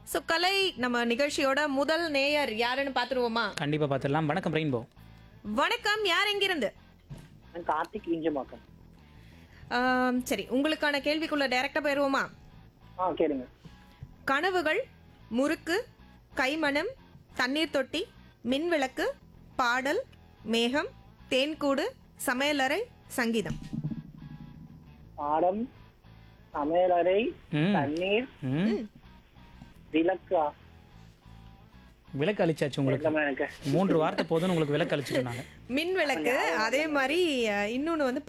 So கலை நம்ம நிகழ்ச்சியோட முதல் நேயர் யாருன்னு பார்த்துருவோமா கண்டிப்பா பார்த்துடலாம் வணக்கம் ரெயின்போ வணக்கம் யார் எங்கிருந்து நான் கார்த்திக் இஞ்சமாக்கம் ஆம், சரி உங்களுக்கான கேள்விக்குள்ள டைரக்டா போயிருவோமா ஆ கேளுங்க கனவுகள் முறுக்கு கைமணம் தண்ணீர் தொட்டி மின்விளக்கு பாடல் மேகம் தேன்கூடு சமையலறை சங்கீதம் பாடம் சமையலறை ம். தண்ணீர் ம் விளக்கா விளக்கு அழிச்சாச்சு உங்களுக்கு எல்லாமே எனக்கு மூன்று வார்த்தை போதும்னு உங்களுக்கு விளக்கு அழிச்சிருந்தாங்க மின்விளக்கு அதே மாதிரி அஹ், இன்னொன்னு வந்து